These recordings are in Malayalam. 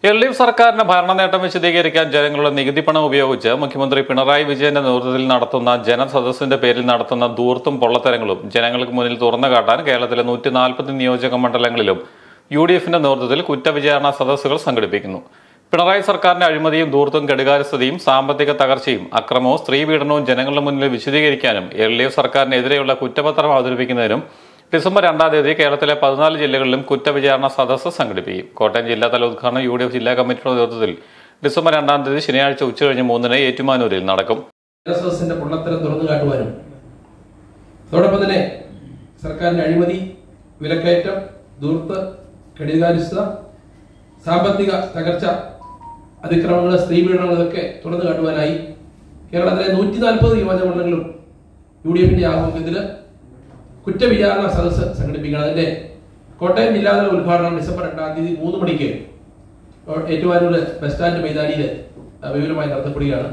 എൽ ഡി എഫ് സർക്കാരിന്റെ ഭരണ നേട്ടം വിശദീകരിക്കാൻ ജനങ്ങളുടെ നികുതി പണം ഉപയോഗിച്ച് മുഖ്യമന്ത്രി പിണറായി വിജയന്റെ നേതൃത്വത്തിൽ നടത്തുന്ന ജനസദസ്സിന്റെ പേരിൽ നടത്തുന്ന ദൂർത്തും പൊള്ളത്തരങ്ങളും ജനങ്ങൾക്ക് മുന്നിൽ തുറന്നു കാട്ടാൻ കേരളത്തിലെ നൂറ്റി നാൽപ്പത് നിയോജക മണ്ഡലങ്ങളിലും യു ഡി എഫിന്റെ നേതൃത്വത്തിൽ കുറ്റവിചാരണ സദസ്സുകൾ സംഘടിപ്പിക്കുന്നു പിണറായി സർക്കാരിന്റെ അഴിമതിയും ദൂർത്തും കെടുകാര്യസ്ഥതയും സാമ്പത്തിക തകർച്ചയും അക്രമവും സ്ത്രീപീഡനവും ജനങ്ങളുടെ മുന്നിൽ വിശദീകരിക്കാനും എൽ ഡി എഫ് സർക്കാരിനെതിരെയുള്ള കുറ്റപത്രം അവതരിപ്പിക്കുന്നതിനും ഡിസംബർ രണ്ടാം തീയതി കേരളത്തിലെ പതിനാല് ജില്ലകളിലും കുറ്റവിചാരണ സദസ്സ് സംഘടിപ്പിക്കും കോട്ടയം ജില്ലാതല ഉദ്ഘാടനം യു ഡി എഫ് ജില്ലാ കമ്മിറ്റിയുടെ നേതൃത്വത്തിൽ ഡിസംബർ രണ്ടാം തീയതി ശനിയാഴ്ച ഉച്ചകഴിഞ്ഞ് മൂന്നിന് ഏറ്റുമാനൂരിൽ നടക്കും ജനസദസ്സിന്റെ പൊള്ളത്തരം തുറന്നു കാട്ടുവാനും അതോടൊപ്പം തന്നെ സർക്കാരിന്റെ അഴിമതി വിലക്കയറ്റം ദൂർത്ത് കെടുകാര്യസ്ഥത സാമ്പത്തിക തകർച്ച അതിക്രമങ്ങൾ സ്ത്രീ പീഡനങ്ങൾ ഇതൊക്കെ തുറന്നു കാട്ടുവാനായി കേരളത്തിലെ നൂറ്റി നാൽപ്പത് യുവജനമണ്ഡലങ്ങളും യു ഡി എഫിന്റെ ആഭിമുഖ്യത്തിൽ കുറ്റവിചാരണ സദസ്സ് സംഘടിപ്പിക്കണം അതിന്റെ കോട്ടയം ജില്ലാതല ഉദ്ഘാടനം ഡിസംബർ രണ്ടാം തീയതി മൂന്ന് മണിക്ക് ഏറ്റുമാനൂർ ബസ് സ്റ്റാൻഡ് മൈതാനിയിൽ വിപുലമായി നടത്തപ്പെടുകയാണ്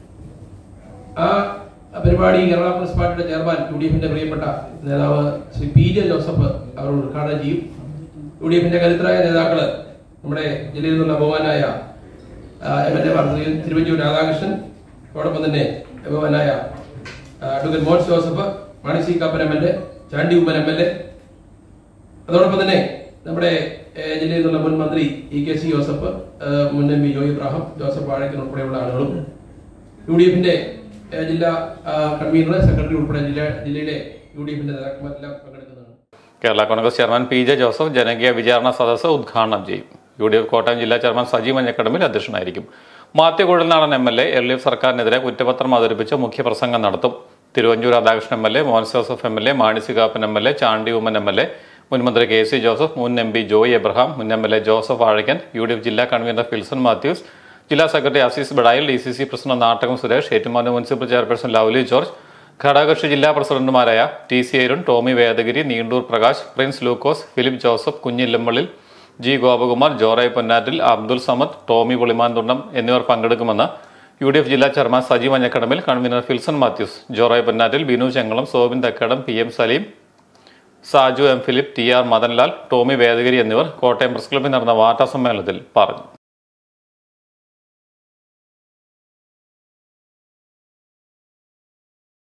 ആ പരിപാടി കേരള കോൺഗ്രസ് പാർട്ടിയുടെ ചെയർമാൻ യു ഡി എഫിന്റെ പ്രിയപ്പെട്ട നേതാവ് ശ്രീ പി ജെ ജോസഫ് അവർ ഉദ്ഘാടനം ചെയ്യും യു ഡി എഫിന്റെ കരുത്തരായ നേതാക്കള് നമ്മുടെ ജില്ലയിൽ നിന്നുള്ള ബഹുമാനായ M L A Shri Thiruvanchoor Radhakrishnan അതോടൊപ്പം തന്നെ ബഹുമാനായ advocate Mons Joseph Mani Kappan M L A Chandy Oommen M L A അതോടൊപ്പം തന്നെ നമ്മുടെ ഏഹ്, ജില്ലയിൽ നിന്നുള്ള മുൻ മന്ത്രി ഇ കെ സി ജോസഫ് ഏഹ്, മുൻ എം പി ജോയി ഇബ്രാഹിം ജോസഫ് വാഴക്കൻ ഉൾപ്പെടെയുള്ള ആളുകളും യു ഡി എഫിന്റെ ഏഹ്, ജില്ലാ കൺവീനർ സെക്രട്ടറി ഉൾപ്പെടെ ജില്ല ജില്ലയിലെ യു ഡി എഫിന്റെ നേതാക്കന്മാരെല്ലാം പങ്കെടുക്കുന്നതാണ് Kerala Congress chairman P J Joseph ജനകീയ വിചാരണ സദസ്സ് ഉദ്ഘാടനം ചെയ്യും യു ഡി എഫ് കോട്ടയം ജില്ലാ ചെയർമാൻ സജി മഞ്ഞക്കടമ്പിൽ അധ്യക്ഷനായിരിക്കും Mathew Kuzhalnadan M L A L D F സർക്കാരിനെതിരെ കുറ്റപത്രം അവതരിപ്പിച്ച് മുഖ്യപ്രസംഗം നടത്തും Thiruvanchoor Radhakrishnan M L A Mons Joseph M L A Mani സികാപ്പൻ M L A Chandy Oommen M L A മുൻമന്ത്രി കെ സി ജോസഫ് മുൻ എം പി ജോയ് എബ്രഹാം മുൻ M L A Joseph Vazhakkan U D F ജില്ലാ കൺവീനർ ഫിൽസൺ മാത്യൂസ് ജില്ലാ secretary Azeez ബഡായിൽ D C C president Nattakam Suresh Ettumanoor municipal chairperson Lovely George ഘടകകക്ഷി ജില്ലാ പ്രസിഡന്റുമാരായ T C Arun Tomy Vedagiri Neendoor Prakash Prince Lukose Philip Joseph Kunjillampallil G Gopakumar Joroy Ponnattil Abdul Samad Tomy Pulimanthundam എന്നിവർ പങ്കെടുക്കുമെന്ന് യു ഡി എഫ് ജില്ലാ chairman Saji Manjakadambil convener Filson Mathews Joroy Ponnattil Binu Chengalam Sobin Thakkadam P M Saleem Saju M Philip T R Madanlal Tomy Vedagiri എന്നിവർ കോട്ടയം പ്രസ് ക്ലബ്ബിൽ നടന്ന വാർത്താ സമ്മേളനത്തിൽ പറഞ്ഞു